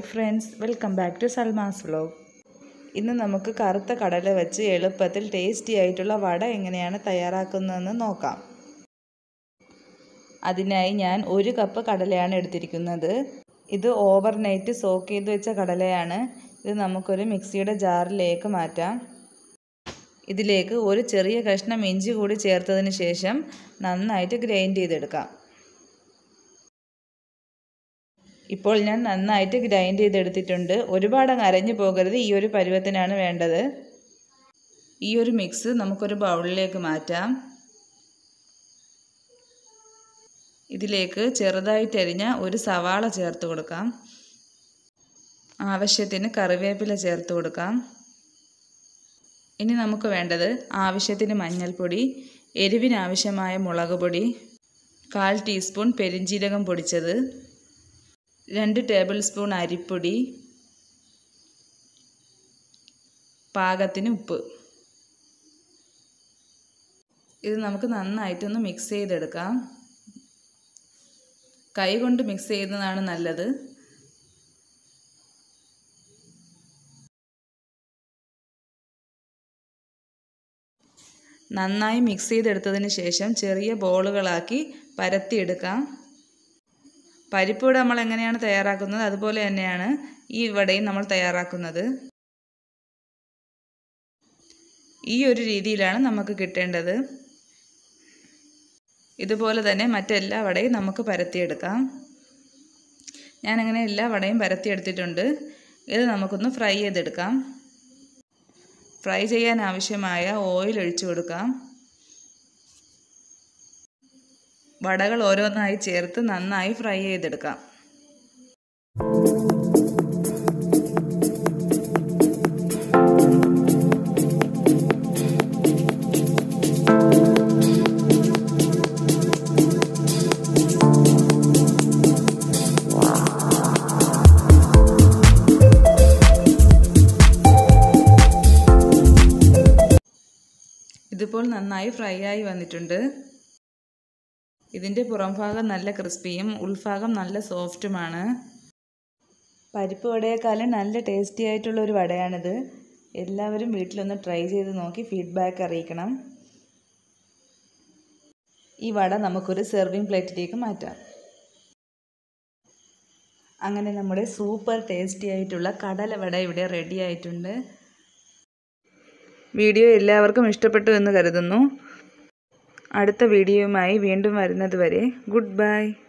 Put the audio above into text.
friends welcome back to Salma's vlog ഇന്ന് നമുക്ക് കറുത്ത കടല വെച്ച് എളുപ്പത്തിൽ ടേസ്റ്റി ആയിട്ടുള്ള വട എങ്ങനെയാണ് തയ്യാറാക്കുന്നതെന്ന് നോക്കാം അതിനായി ഞാൻ ഒരു കപ്പ് കടലയാണ് എടുത്തിരിക്കുന്നത് ഇത് ഓവർനൈറ്റ് സോക്ക് ചെയ്ത് വെച്ച കടലയാണ് ഇത് നമുക്കൊരു മിക്സിയുടെ ജാറിലേക്ക് മാറ്റാം ഇതിലേക്ക് ഒരു ചെറിയ കഷ്ണം ഇഞ്ചി കൂടി ചേർത്തതിന് ശേഷം നന്നായിട്ട് ഗ്രൈൻഡ് ചെയ്തെടുക്കാം ഇപ്പോൾ ഞാൻ നന്നായിട്ട് ഗ്രൈൻഡ് ചെയ്തെടുത്തിട്ടുണ്ട് ഒരുപാട് അങ്ങ് അരഞ്ഞു പോകരുത് ഈ ഒരു പരുവത്തിനാണ് വേണ്ടത് ഈ ഒരു മിക്സ് നമുക്കൊരു ബൗളിലേക്ക് മാറ്റാം ഇതിലേക്ക് ചെറുതായിട്ട് അരിഞ്ഞ ഒരു സവാള ചേർത്ത് കൊടുക്കാം ആവശ്യത്തിന് കറിവേപ്പില ചേർത്ത് കൊടുക്കാം ഇനി നമുക്ക് വേണ്ടത് ആവശ്യത്തിന് മഞ്ഞൾപ്പൊടി എരിവിനാവശ്യമായ മുളക് പൊടി കാൽ ടീസ്പൂൺ പെരിഞ്ജീരകം പൊടിച്ചത് രണ്ട് ടേബിൾ സ്പൂൺ അരിപ്പൊടി പാകത്തിന് ഉപ്പ് ഇത് നമുക്ക് നന്നായിട്ടൊന്ന് മിക്സ് ചെയ്തെടുക്കാം കൈ കൊണ്ട് മിക്സ് ചെയ്യുന്നതാണ് നല്ലത് നന്നായി മിക്സ് ചെയ്തെടുത്തതിന് ശേഷം ചെറിയ ബോളുകളാക്കി പരത്തിയെടുക്കാം പരിപ്പ് വട നമ്മൾ എങ്ങനെയാണ് തയ്യാറാക്കുന്നത് അതുപോലെ തന്നെയാണ് ഈ വടയും നമ്മൾ തയ്യാറാക്കുന്നത് ഈ ഒരു രീതിയിലാണ് നമുക്ക് കിട്ടേണ്ടത് ഇതുപോലെ തന്നെ മറ്റെല്ലാ വടയും നമുക്ക് പരത്തിയെടുക്കാം ഞാനങ്ങനെ എല്ലാ വടയും പരത്തിയെടുത്തിട്ടുണ്ട് ഇത് നമുക്കൊന്ന് ഫ്രൈ ചെയ്തെടുക്കാം ഫ്രൈ ചെയ്യാൻ ആവശ്യമായ ഓയിൽ ഒഴിച്ചു കൊടുക്കാം വടകൾ ഓരോന്നായി ചേർത്ത് നന്നായി ഫ്രൈ ചെയ്തെടുക്കാം ഇതിപ്പോൾ നന്നായി ഫ്രൈ ആയി വന്നിട്ടുണ്ട് ഇതിൻ്റെ പുറംഭാഗം നല്ല ക്രിസ്പിയും ഉൾഭാഗം നല്ല സോഫ്റ്റുമാണ് പരിപ്പ് വടയേക്കാളും നല്ല ടേസ്റ്റി ആയിട്ടുള്ള ഒരു വടയാണിത് എല്ലാവരും വീട്ടിലൊന്ന് ട്രൈ ചെയ്ത് നോക്കി ഫീഡ്ബാക്ക് അറിയിക്കണം ഈ വട നമുക്കൊരു സെർവിങ് പ്ലേറ്റിലേക്ക് മാറ്റാം അങ്ങനെ നമ്മുടെ സൂപ്പർ ടേസ്റ്റി ആയിട്ടുള്ള കടല വട ഇവിടെ റെഡി ആയിട്ടുണ്ട് വീഡിയോ എല്ലാവർക്കും ഇഷ്ടപ്പെട്ടു എന്ന് കരുതുന്നു അടുത്ത വീഡിയോയുമായി വീണ്ടും വരുന്നത് വരെ ഗുഡ് ബൈ